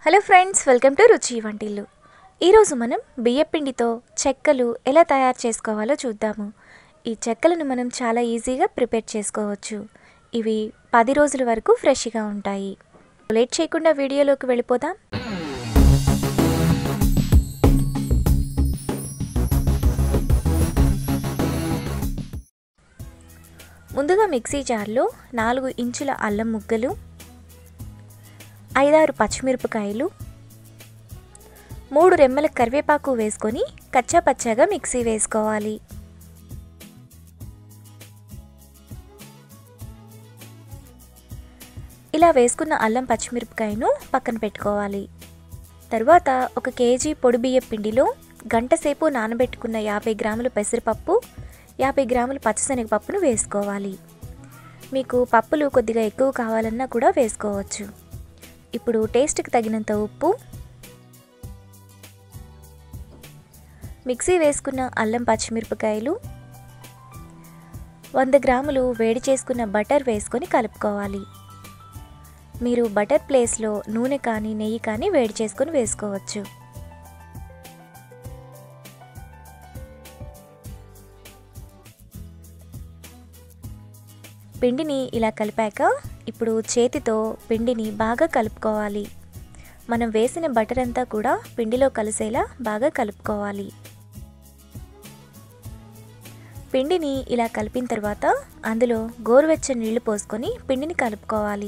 hello friends welcome to రుచి వంటిల్లు ఈరోజు మనం బియ్యపిండితో చెక్కలు ఎలా తయారు చేసుకోవాలో చూద్దాము ఈ చెక్కలను మనం చాలా ఈజీగా ప్రిపేర్ చేసుకోవచ్చు ఇవి పది రోజుల వరకు ఫ్రెష్గా ఉంటాయి లేట్ చేయకుండా వీడియోలోకి వెళ్ళిపోదాం ముందుగా మిక్సీ జార్లో నాలుగు ఇంచుల అల్లం ముక్కలు ఐదారు పచ్చిమిరపకాయలు మూడు రెమ్మల కరివేపాకు వేసుకొని కచ్చా పచ్చాగా మిక్సీ వేసుకోవాలి ఇలా వేసుకున్న అల్లం పచ్చిమిరపకాయను పక్కన పెట్టుకోవాలి తరువాత ఒక కేజీ పొడి బియ్య పిండిలో గంట సేపు నానబెట్టుకున్న యాభై గ్రాముల పెసరపప్పు యాభై గ్రాముల పచ్చిశనగపప్పును వేసుకోవాలి మీకు పప్పులు కొద్దిగా ఎక్కువ కావాలన్నా కూడా వేసుకోవచ్చు ఇప్పుడు టేస్ట్కి తగినంత ఉప్పు మిక్సీ వేసుకున్న అల్లం పచ్చిమిరపకాయలు వంద గ్రాములు వేడి చేసుకున్న బటర్ వేసుకొని కలుపుకోవాలి మీరు బటర్ ప్లేస్లో నూనె కానీ నెయ్యి కానీ వేడి చేసుకొని వేసుకోవచ్చు పిండిని ఇలా కలిపాక ఇప్పుడు చేతితో పిండిని బాగా కలుపుకోవాలి మనం వేసిన బటర్ అంతా కూడా పిండిలో కలిసేలా బాగా కలుపుకోవాలి పిండిని ఇలా కలిపిన తర్వాత అందులో గోరువెచ్చని నీళ్లు పోసుకొని పిండిని కలుపుకోవాలి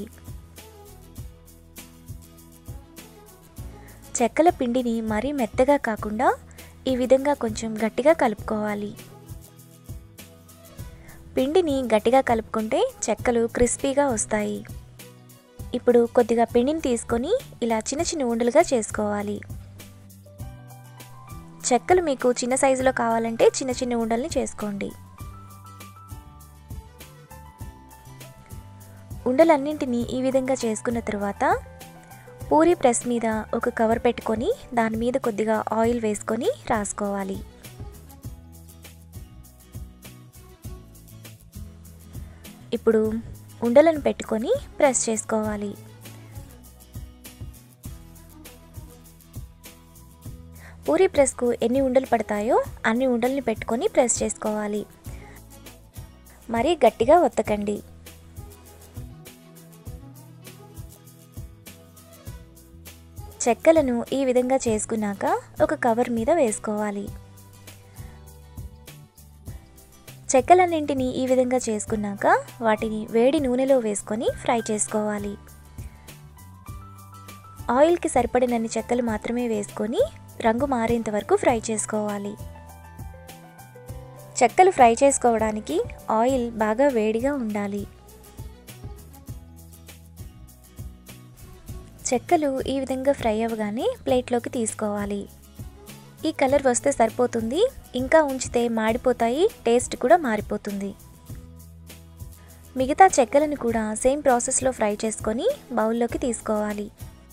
చెక్కల పిండిని మరీ మెత్తగా కాకుండా ఈ విధంగా కొంచెం గట్టిగా కలుపుకోవాలి పిండిని గట్టిగా కలుపుకుంటే చెక్కలు క్రిస్పీగా వస్తాయి ఇప్పుడు కొద్దిగా పిండిని తీసుకొని ఇలా చిన్న చిన్న ఉండలుగా చేసుకోవాలి చెక్కలు మీకు చిన్న సైజులో కావాలంటే చిన్న చిన్న ఉండల్ని చేసుకోండి ఉండలన్నింటినీ ఈ విధంగా చేసుకున్న తర్వాత పూరి ప్రెస్ మీద ఒక కవర్ పెట్టుకొని దాని మీద కొద్దిగా ఆయిల్ వేసుకొని రాసుకోవాలి ఇప్పుడు ఉండలను పెట్టుకొని ప్రెస్ చేసుకోవాలి పూరి ప్రెస్కు ఎన్ని ఉండలు పడతాయో అన్ని ఉండల్ని పెట్టుకొని ప్రెస్ చేసుకోవాలి మరీ గట్టిగా ఒత్తకండి చెక్కలను ఈ విధంగా చేసుకున్నాక ఒక కవర్ మీద వేసుకోవాలి చెక్కలన్నింటినీ ఈ విధంగా చేసుకున్నాక వాటిని వేడి నూనెలో వేసుకొని ఫ్రై చేసుకోవాలి ఆయిల్కి సరిపడినన్ని చెక్కలు మాత్రమే వేసుకొని రంగు మారేంత వరకు ఫ్రై చేసుకోవాలి చెక్కలు ఫ్రై చేసుకోవడానికి ఆయిల్ బాగా వేడిగా ఉండాలి చెక్కలు ఈ విధంగా ఫ్రై అవ్వగానే ప్లేట్లోకి తీసుకోవాలి ఈ కలర్ వస్తే సరిపోతుంది ఇంకా ఉంచితే మాడిపోతాయి టేస్ట్ కూడా మారిపోతుంది మిగతా చెక్కలను కూడా సేమ్ ప్రాసెస్లో ఫ్రై చేసుకొని బౌల్లోకి తీసుకోవాలి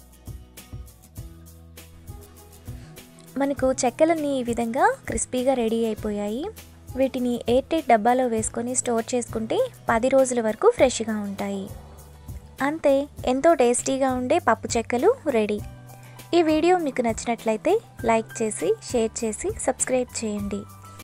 మనకు చెక్కలన్నీ ఈ విధంగా క్రిస్పీగా రెడీ అయిపోయాయి వీటిని ఎయిర్ టైట్ డబ్బాలో వేసుకొని స్టోర్ చేసుకుంటే పది రోజుల వరకు ఫ్రెష్గా ఉంటాయి అంతే ఎంతో టేస్టీగా ఉండే పప్పు చెక్కలు రెడీ ఈ వీడియో మీకు నచ్చినట్లయితే లైక్ చేసి షేర్ చేసి సబ్స్క్రైబ్ చేయండి